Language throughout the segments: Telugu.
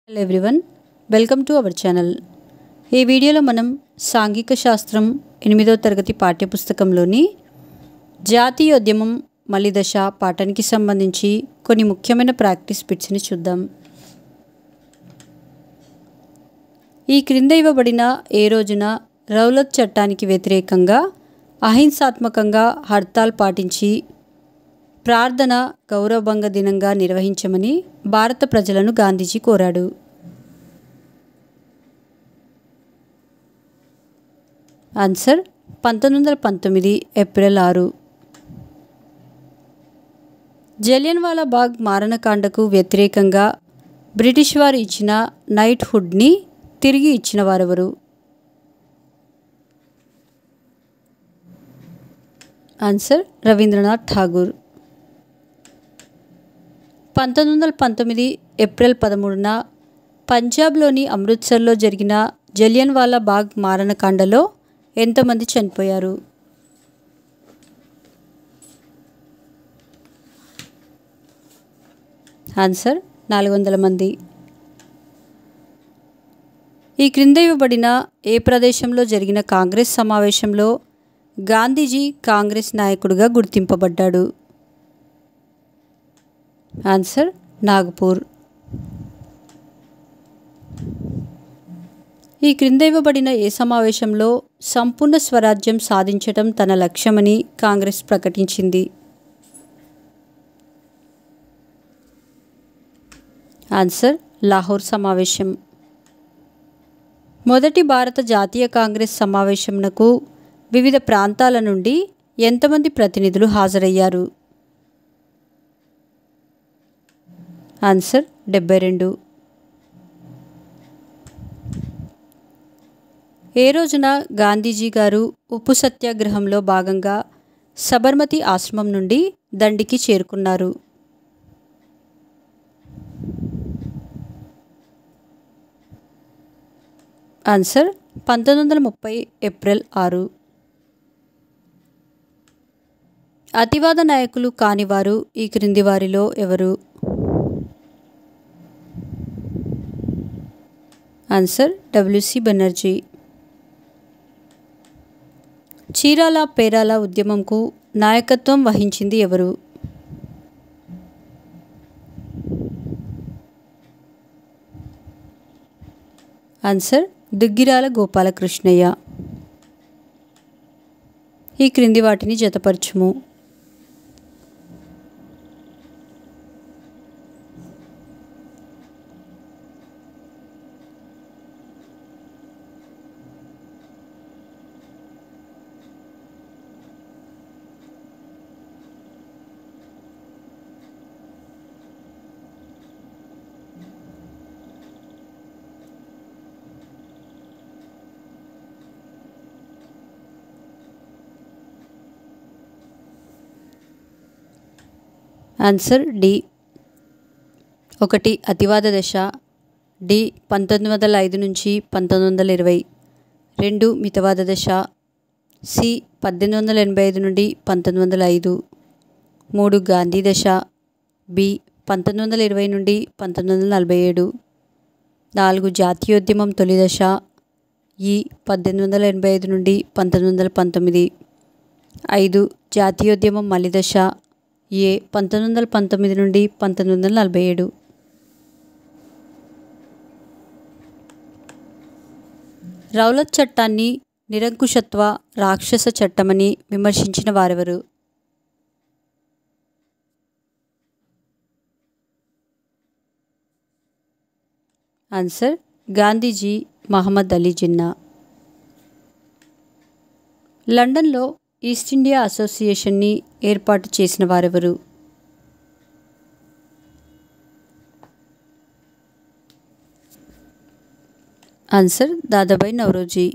hello everyone welcome to our channel ఈ వీడియోలో మనం సాంఘిక శాస్త్రం ఎనిమిదో తరగతి పాఠ్యపుస్తకంలోని జాతీయోద్యమం మలిదశ పాఠానికి సంబంధించి కొన్ని ముఖ్యమైన ప్రాక్టీస్ బిట్స్ని చూద్దాం ఈ క్రింద ఇవ్వబడిన ఏ రోజున రౌలత్ చట్టానికి వ్యతిరేకంగా అహింసాత్మకంగా హర్తాల్ పాటించి ప్రార్థన గౌరవభంగ దినంగా నిర్వహించమని భారత ప్రజలను గాంధీజీ కోరాడు ఆన్సర్ పంతొమ్మిది వందల పంతొమ్మిది ఏప్రిల్ ఆరు జలియన్వాలా బాగ్ మారణకాండకు వ్యతిరేకంగా బ్రిటిష్ వారు ఇచ్చిన నైట్ హుడ్ని తిరిగి ఇచ్చిన వారెవరు ఆన్సర్ రవీంద్రనాథ్ ఠాగూర్ పంతొమ్మిది వందల పంతొమ్మిది ఏప్రిల్ పదమూడున పంజాబ్లోని అమృత్సర్లో జరిగిన జలియన్వాలా బాగ్ మారణకాండలో ఎంతమంది చనిపోయారు ఆన్సర్ నాలుగు వందల మంది ఈ క్రింద ఇవ్వబడిన ఏ ప్రదేశంలో జరిగిన కాంగ్రెస్ సమావేశంలో గాంధీజీ కాంగ్రెస్ నాయకుడిగా గుర్తింపబడ్డాడు ఆన్సర్ నాగపూర్ ఈ క్రింద ఇవ్వబడిన ఏ సమావేశంలో సంపూర్ణ స్వరాజ్యం సాధించడం తన లక్ష్యమని కాంగ్రెస్ ప్రకటించింది ఆన్సర్ లాహోర్ సమావేశం మొదటి భారత జాతీయ కాంగ్రెస్ సమావేశంనకు వివిధ ప్రాంతాల నుండి ఎంతమంది ప్రతినిధులు హాజరయ్యారు ఆన్సర్ డెబ్బై రెండు ఏ రోజున గాంధీజీ గారు ఉప్పు సత్యాగ్రహంలో భాగంగా సబర్మతి ఆశ్రమం నుండి దండికి చేరుకున్నారు ఆన్సర్ పంతొమ్మిది వందల ముప్పై ఏప్రిల్ ఆరు అతివాద నాయకులు కానివారు ఈ క్రింది వారిలో ఎవరు ఆన్సర్ డబ్ల్యూసి బెనర్జీ చీరాల పేరాల ఉద్యమంకు నాయకత్వం వహించింది ఎవరు ఆన్సర్ దుగ్గిరాల గోపాలకృష్ణయ్య ఈ క్రింది వాటిని జతపరచుము ఆన్సర్ డి ఒకటి అతివాద దశ డి పంతొమ్మిది వందల ఐదు నుంచి పంతొమ్మిది వందల ఇరవై రెండు మితవాద దశ సి పద్దెనిమిది వందల ఎనభై ఐదు నుండి పంతొమ్మిది వందల ఐదు మూడు గాంధీ దశ బి పంతొమ్మిది వందల ఇరవై నుండి పంతొమ్మిది వందల నలభై ఏడు నాలుగు జాతీయోద్యమం తొలి దశ ఈ పద్దెనిమిది వందల ఎనభై ఐదు నుండి పంతొమ్మిది వందల పంతొమ్మిది ఐదు జాతీయోద్యమం మలి దశ ఏ పంతొమ్మిది వందల పంతొమ్మిది నుండి పంతొమ్మిది వందల నలభై ఏడు రౌలత్ చట్టాన్ని నిరంకుశత్వ రాక్షస చట్టమని విమర్శించిన వారెవరు ఆన్సర్ గాంధీజీ మహమ్మద్ అలీ జిన్నా లండన్లో ఈస్ట్ ఇండియా అసోసియేషన్ని ఏర్పాటు చేసిన వారెవరు ఆన్సర్ దాదాబాయి నవరోజీ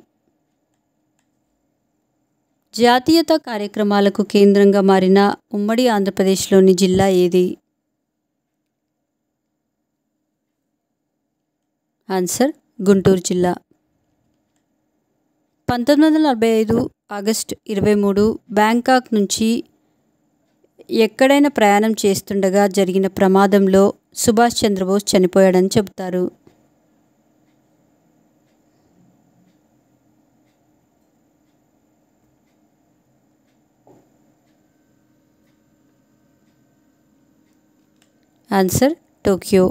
జాతీయత కార్యక్రమాలకు కేంద్రంగా మారిన ఉమ్మడి ఆంధ్రప్రదేశ్లోని జిల్లా ఏది ఆన్సర్ గుంటూరు జిల్లా పంతొమ్మిది వందల నలభై ఐదు ఆగస్ట్ ఇరవై మూడు బ్యాంకాక్ నుంచి ఎక్కడైనా ప్రయాణం చేస్తుండగా జరిగిన ప్రమాదంలో సుభాష్ చంద్రబోస్ చనిపోయాడని చెబుతారు ఆన్సర్ టోక్యో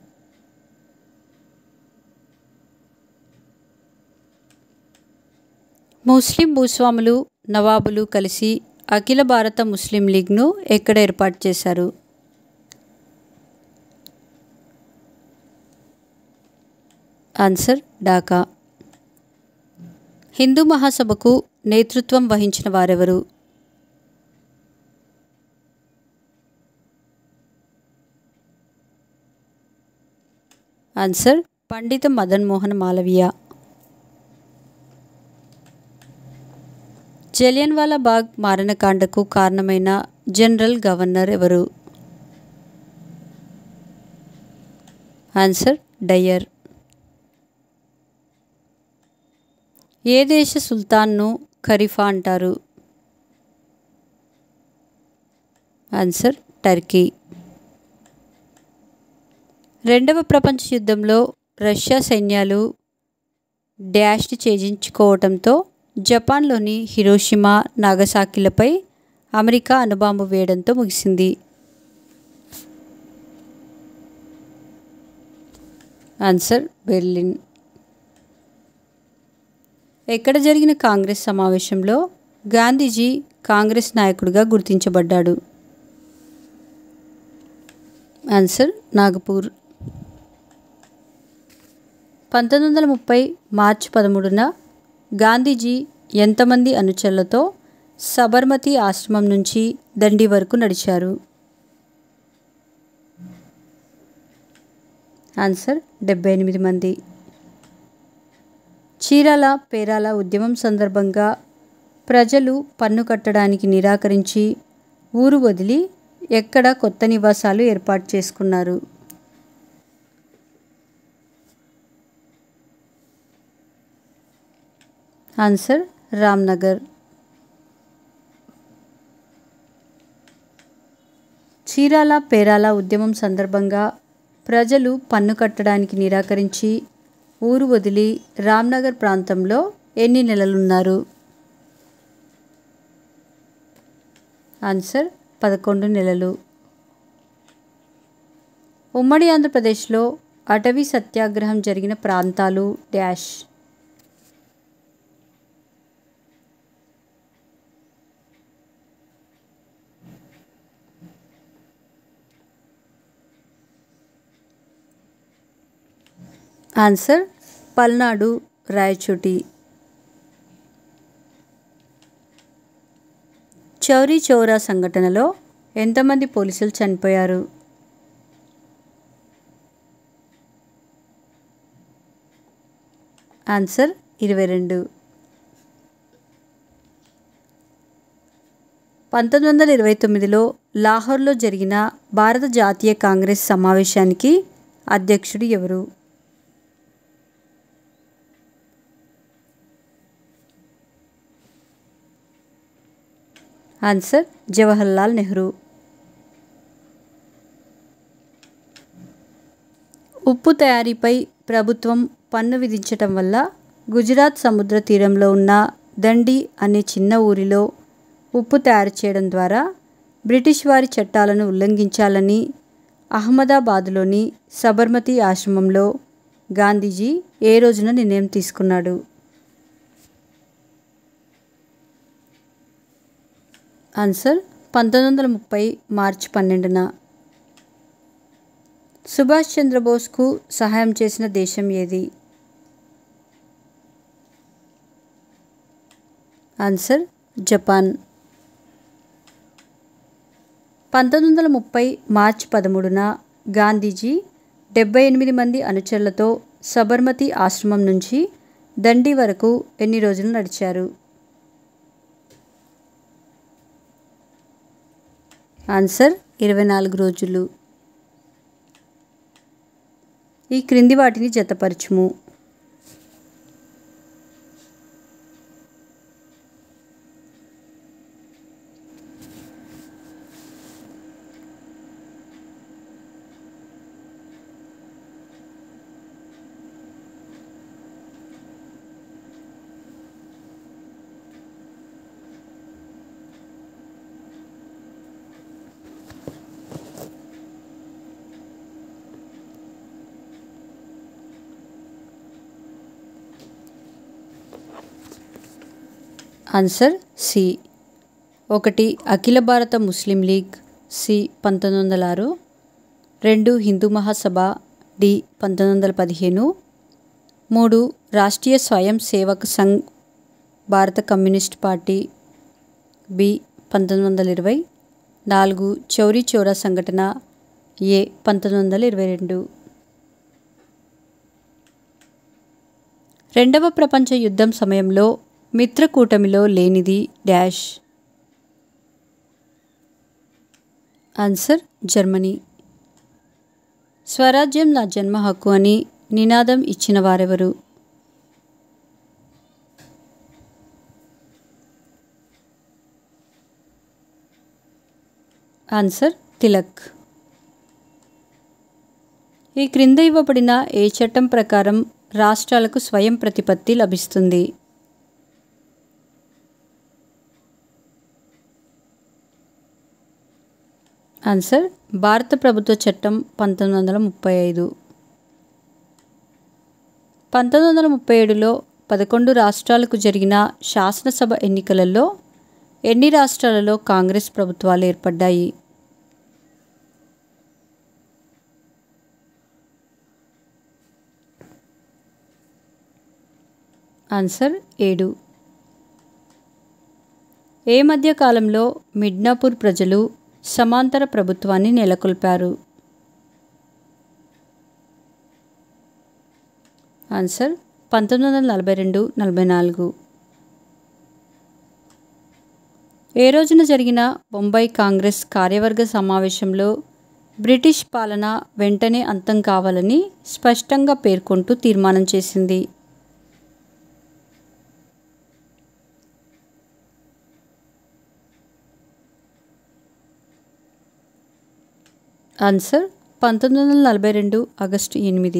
ముస్లిం భూస్వాములు నవాబులు కలిసి అఖిల భారత ముస్లిం లీగ్ను ఎక్కడ ఏర్పాటు చేశారు ఆన్సర్ ఢాకా హిందూ మహాసభకు నేతృత్వం వహించిన వారెవరు ఆన్సర్ పండిత మదన్ మోహన్ మాలవీయ జలియన్వాలా బాగ్ మారణకాండకు కారణమైన జనరల్ గవర్నర్ ఎవరు ఆన్సర్ డయ్యర్ ఏ దేశ సుల్తాన్ను ఖరీఫా అంటారు ఆన్సర్ టర్కీ రెండవ ప్రపంచ యుద్ధంలో రష్యా సైన్యాలు డాష్ని ఛేదించుకోవడంతో జపాన్లోని హిరోషిమా నాగసాకిలపై అమెరికా అణుబాంబు వేయడంతో ముగిసింది ఆన్సర్ బెర్లిన్ ఎక్కడ జరిగిన కాంగ్రెస్ సమావేశంలో గాంధీజీ కాంగ్రెస్ నాయకుడిగా గుర్తించబడ్డాడు ఆన్సర్ నాగపూర్ పంతొమ్మిది వందల ముప్పై మార్చి పదమూడున గాంధీజీ ఎంతమంది అనుచరులతో సబర్మతి ఆశ్రమం నుంచి దండి వరకు నడిచారు ఆన్సర్ డెబ్బై ఎనిమిది మంది చీరాల పేరాల ఉద్యమం సందర్భంగా ప్రజలు పన్ను కట్టడానికి నిరాకరించి ఊరు వదిలి ఎక్కడ కొత్త నివాసాలు ఏర్పాటు చేసుకున్నారు ఆన్సర్ రామ్నగర్ చీరాల పేరాల ఉద్యమం సందర్భంగా ప్రజలు పన్ను కట్టడానికి నిరాకరించి ఊరు వదిలి రామ్నగర్ ప్రాంతంలో ఎన్ని నెలలున్నారు ఆన్సర్ పదకొండు నెలలు ఉమ్మడి ఆంధ్రప్రదేశ్లో అటవీ సత్యాగ్రహం జరిగిన ప్రాంతాలు డాష్ ఆన్సర్ పల్నాడు రాయచోటి చౌరీ చౌరా సంఘటనలో ఎంతమంది పోలీసులు చనిపోయారు ఆన్సర్ ఇరవై రెండు పంతొమ్మిది వందల ఇరవై తొమ్మిదిలో లాహోర్లో జరిగిన భారత జాతీయ కాంగ్రెస్ సమావేశానికి అధ్యక్షుడు ఎవరు ఆన్సర్ జవహర్లాల్ నెహ్రూ ఉప్పు తయారీపై ప్రభుత్వం పన్ను విధించటం వల్ల గుజరాత్ సముద్ర తీరంలో ఉన్న దండి అనే చిన్న ఊరిలో ఉప్పు తయారు చేయడం ద్వారా బ్రిటిష్ వారి చట్టాలను ఉల్లంఘించాలని అహ్మదాబాద్లోని సబర్మతి ఆశ్రమంలో గాంధీజీ ఏ రోజున నిర్ణయం తీసుకున్నాడు ఆన్సర్ పంతొమ్మిది వందల ముప్పై మార్చి పన్నెండున సుభాష్ చంద్రబోస్కు సహాయం చేసిన దేశం ఏది ఆన్సర్ జపాన్ పంతొమ్మిది వందల ముప్పై మార్చి పదమూడున గాంధీజీ డెబ్బై ఎనిమిది మంది అనుచరులతో సబర్మతి ఆశ్రమం నుంచి దండి వరకు ఎన్ని రోజులు నడిచారు ఆన్సర్ ఇరవై నాలుగు రోజులు ఈ క్రింది వాటిని జతపరచుము ఆన్సర్ సి ఒకటి అఖిల భారత ముస్లిం లీగ్ సి పంతొమ్మిది వందల ఆరు రెండు హిందూ మహాసభ డి పంతొమ్మిది వందల పదిహేను మూడు రాష్ట్రీయ స్వయం సేవక్ సంఘ్ భారత కమ్యూనిస్ట్ పార్టీ బి పంతొమ్మిది వందల ఇరవై నాలుగు చౌరీ చౌరా సంఘటన ఏ పంతొమ్మిది వందల ఇరవై రెండు రెండవ ప్రపంచ యుద్ధం సమయంలో మిత్రకూటమిలో లేనిది డాష్ ఆన్సర్ జర్మనీ స్వరాజ్యం నా జన్మ హక్కు అని నినాదం ఇచ్చిన వారెవరు ఆన్సర్ తిలక్ ఈ క్రింద ఇవ్వబడిన ఏ చట్టం ప్రకారం రాష్ట్రాలకు స్వయం ప్రతిపత్తి లభిస్తుంది ఆన్సర్ భారత ప్రభుత్వ చట్టం పంతొమ్మిది వందల ముప్పై ఐదు పంతొమ్మిది వందల ముప్పై ఏడులో పదకొండు రాష్ట్రాలకు జరిగిన శాసనసభ ఎన్నికలలో ఎన్ని రాష్ట్రాలలో కాంగ్రెస్ ప్రభుత్వాలు ఏర్పడ్డాయి ఆన్సర్ ఏడు ఏ మధ్య కాలంలో మిడ్నాపూర్ ప్రజలు సమాంతర ప్రభుత్వాన్ని నెలకొల్పారు ఆన్సర్ పంతొమ్మిది వందల నలభై రెండు నలభై నాలుగు ఏ రోజున జరిగిన బొంబాయి కాంగ్రెస్ కార్యవర్గ సమావేశంలో బ్రిటిష్ పాలన వెంటనే అంతం కావాలని స్పష్టంగా పేర్కొంటూ తీర్మానం చేసింది ఆన్సర్ పంతొమ్మిది వందల నలభై రెండు ఆగస్టు ఎనిమిది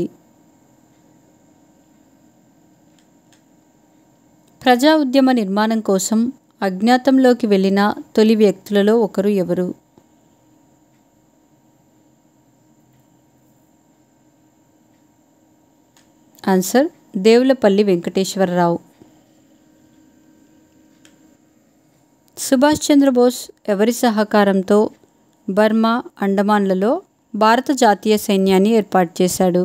ప్రజా ఉద్యమ నిర్మాణం కోసం అజ్ఞాతంలోకి వెళ్ళిన తొలి వ్యక్తులలో ఒకరు ఎవరు ఆన్సర్ దేవులపల్లి వెంకటేశ్వరరావు సుభాష్ చంద్రబోస్ ఎవరి సహకారంతో బర్మా అండమాన్లలో భారత జాతీయ సైన్యాన్ని ఏర్పాటు చేశాడు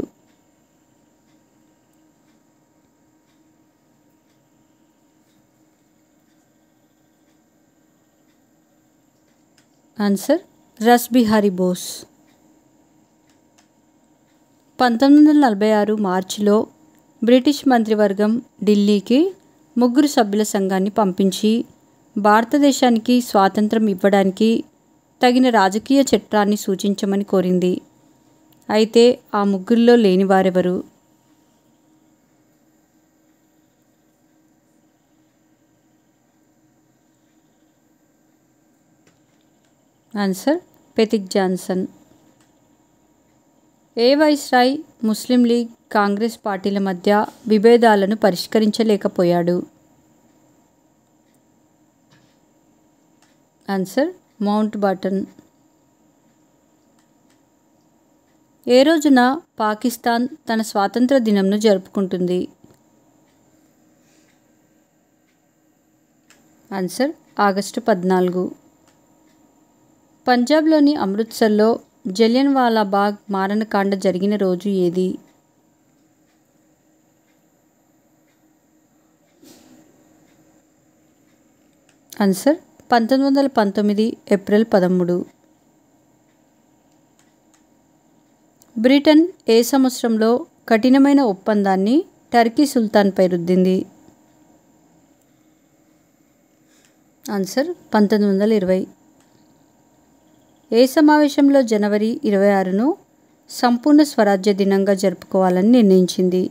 ఆన్సర్ రస్ బిహారీ బోస్ పంతొమ్మిది వందల నలభై ఆరు మార్చిలో బ్రిటిష్ మంత్రివర్గం ఢిల్లీకి ముగ్గురు సభ్యుల సంఘాన్ని పంపించి భారతదేశానికి స్వాతంత్రం ఇవ్వడానికి తగిన రాజకీయ చట్టాన్ని సూచించమని కోరింది అయితే ఆ ముగ్గురిలో లేని వారెవరు ఆన్సర్ పెతిక్ జాన్సన్ ఏ వైస్రాయ్ ముస్లిం లీగ్ కాంగ్రెస్ పార్టీల మధ్య విభేదాలను పరిష్కరించలేకపోయాడు ఆన్సర్ మౌంట్ బాటన్ ఏ రోజున పాకిస్తాన్ తన స్వాతంత్ర దినంను జరుపుకుంటుంది ఆన్సర్ ఆగస్టు పద్నాలుగు పంజాబ్లోని అమృత్సర్లో జలియన్ వాలా బాగ్ మారణకాండ జరిగిన రోజు ఏది ఆన్సర్ పంతొమ్మిది వందల పంతొమ్మిది ఏప్రిల్ పదమూడు బ్రిటన్ ఏ సంవత్సరంలో కఠినమైన ఒప్పందాన్ని టర్కీ సుల్తాన్పై రుద్దింది ఆన్సర్ పంతొమ్మిది వందల ఇరవై ఏ సమావేశంలో జనవరి ఇరవై ఆరును సంపూర్ణ స్వరాజ్య దినంగా జరుపుకోవాలని నిర్ణయించింది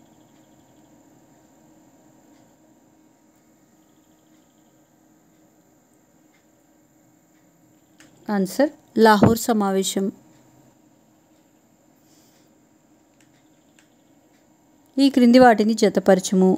ఆన్సర్ లాహోర్ సమావేశం ఈ క్రింది వాటిని జతపరచుము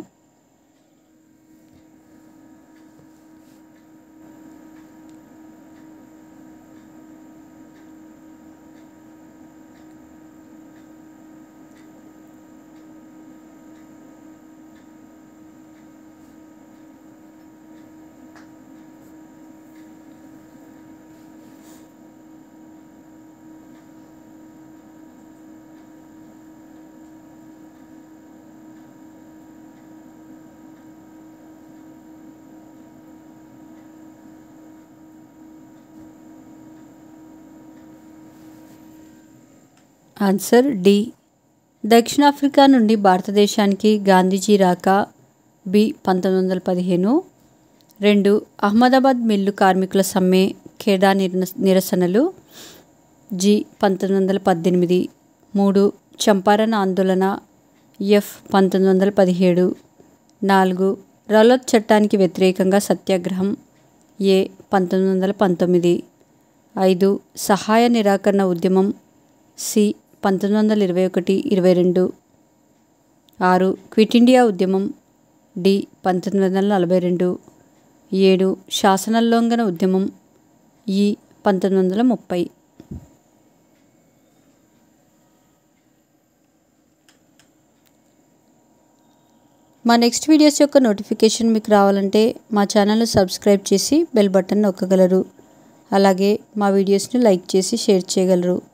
ఆన్సర్ డి దక్షిణాఫ్రికా నుండి భారతదేశానికి గాంధీజీ రాక బి పంతొమ్మిది వందల పదిహేను రెండు అహ్మదాబాద్ మిల్లు కార్మికుల సమ్మె ఖేడా నిర నిరసనలు జి పంతొమ్మిది వందల పద్దెనిమిది మూడు చంపారన్ ఆందోళన ఎఫ్ పంతొమ్మిది వందల పదిహేడు నాలుగు రౌలత్ చట్టానికి వ్యతిరేకంగా సత్యాగ్రహం ఏ పంతొమ్మిది వందల పంతొమ్మిది ఐదు సహాయ నిరాకరణ ఉద్యమం సి పంతొమ్మిది వందల ఇరవై ఒకటి ఇరవై రెండు ఆరు క్విట్ ఇండియా ఉద్యమం డి పంతొమ్మిది వందల నలభై రెండు ఏడు శాసనోల్లంఘన ఉద్యమం ఈ పంతొమ్మిది వందల ముప్పై మా నెక్స్ట్ వీడియోస్ యొక్క నోటిఫికేషన్ మీకు రావాలంటే మా ఛానల్ను సబ్స్క్రైబ్ చేసి బెల్ బటన్ నొక్కగలరు అలాగే మా వీడియోస్ని లైక్ చేసి షేర్ చేయగలరు